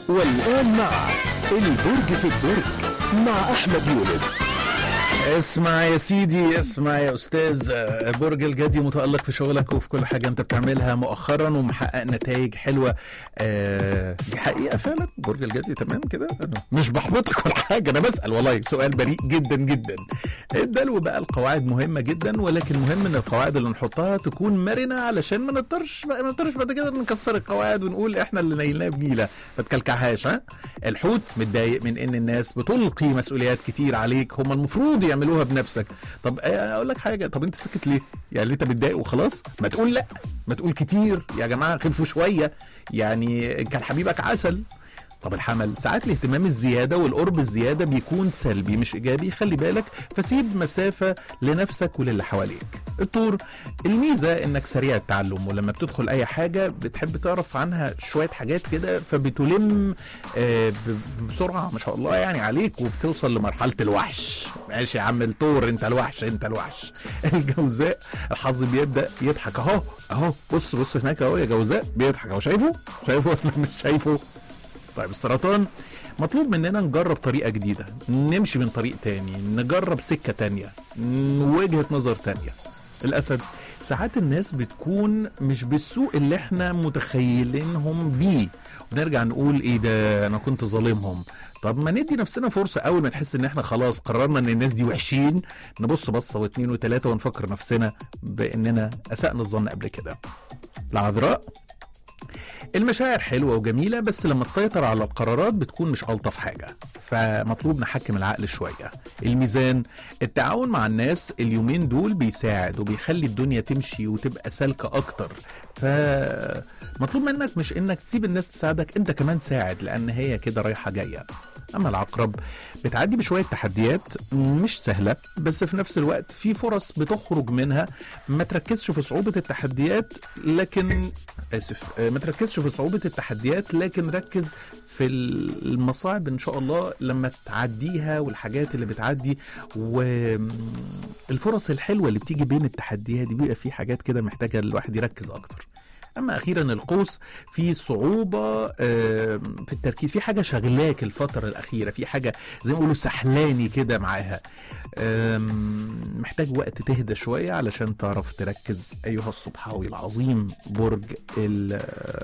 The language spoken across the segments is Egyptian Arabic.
والآن مع البرج في الدرج مع أحمد يونس اسمع يا سيدي اسمع يا استاذ آه، برج الجدي متالق في شغلك وفي كل حاجه انت بتعملها مؤخرا ومحقق نتائج حلوه آه، دي حقيقه فعلا برج الجدي تمام كده أنا مش بحبطك ولا حاجه انا بسال والله سؤال بريء جدا جدا الدلو بقى القواعد مهمه جدا ولكن مهم ان القواعد اللي نحطها تكون مرنه علشان ما نضطرش بقى ما نضطرش بعد كده نكسر القواعد ونقول احنا اللي نيلناه بنيله ما تكلكعهاش ها الحوت متضايق من ان الناس بتلقي مسؤوليات كتير عليك هم المفروض يعملوها بنفسك طب آه، اقول لك حاجه طب انت سكت ليه يعني انت متضايق وخلاص ما تقول لا ما تقول كتير يا جماعه خفوا شويه يعني كان حبيبك عسل طب الحمل ساعات الاهتمام الزيادة والقرب الزيادة بيكون سلبي مش إيجابي خلي بالك فسيب مسافة لنفسك وللي حواليك الطور الميزة إنك سريع التعلم ولما بتدخل أي حاجة بتحب تعرف عنها شوية حاجات كده فبتلم آه، ب- بسرعة ما شاء الله يعني عليك وبتوصل لمرحلة الوحش ماشي يا عم الطور أنت الوحش أنت الوحش الجوزاء الحظ بيبدأ يضحك أهو أهو بص بص هناك أهو يا جوزاء بيضحك أهو شايفه شايفه ولا مش شايفه طيب السرطان مطلوب مننا نجرب طريقة جديدة نمشي من طريق تاني نجرب سكة تانية ن- وجهة نظر تانية الأسد ساعات الناس بتكون مش بالسوء اللي احنا متخيلينهم بيه ونرجع نقول ايه ده انا كنت ظالمهم طب ما ندي نفسنا فرصة اول ما نحس ان احنا خلاص قررنا ان الناس دي وحشين نبص بصة واثنين وثلاثة ونفكر نفسنا باننا اسأنا الظن قبل كده العذراء المشاعر حلوة وجميلة بس لما تسيطر على القرارات بتكون مش ألطف حاجة فمطلوب نحكم العقل شوية الميزان التعاون مع الناس اليومين دول بيساعد وبيخلي الدنيا تمشي وتبقى سالكة أكتر فمطلوب منك مش إنك تسيب الناس تساعدك أنت كمان ساعد لأن هي كده رايحة جاية أما العقرب بتعدي بشوية تحديات مش سهلة بس في نفس الوقت في فرص بتخرج منها ما تركزش في صعوبة التحديات لكن آسف آه، ما تركزش في صعوبة التحديات لكن ركز في المصاعب ان شاء الله لما تعديها والحاجات اللي بتعدي والفرص الحلوه اللي بتيجي بين التحديات دي بيبقى في حاجات كده محتاجه الواحد يركز اكتر اما اخيرا القوس في صعوبه آم، في التركيز في حاجه شغلاك الفتره الاخيره في حاجه زي ما بيقولوا سحلاني كده معاها آم، محتاج وقت تهدى شويه علشان تعرف تركز ايها الصبحاوي العظيم برج ال-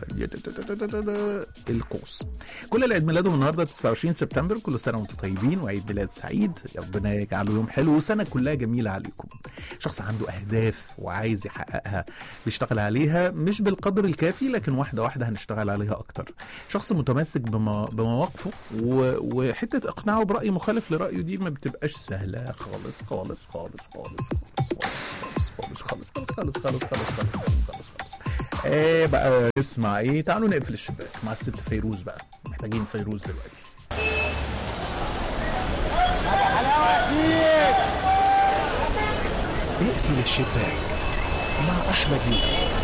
القوس كل اللي عيد ميلادهم النهارده 29 سبتمبر كل سنه وانتم طيبين وعيد ميلاد سعيد ربنا يجعله يوم حلو وسنه كلها جميله عليكم شخص عنده اهداف وعايز يحققها بيشتغل عليها مش بالقدر الكافي لكن واحده واحده هنشتغل عليها اكتر شخص متمسك بما- بمواقفه و- وحته اقناعه براي مخالف لرايه دي ما بتبقاش سهله خالص خالص خالص خالص خالص خالص خالص خالص خالص خالص خالص خالص خالص خالص خالص ايه بقى نسمع ايه تعالوا نقفل الشباك مع الست فيروز بقى محتاجين فيروز دلوقتي اقفل الشباك مع أحمد يونس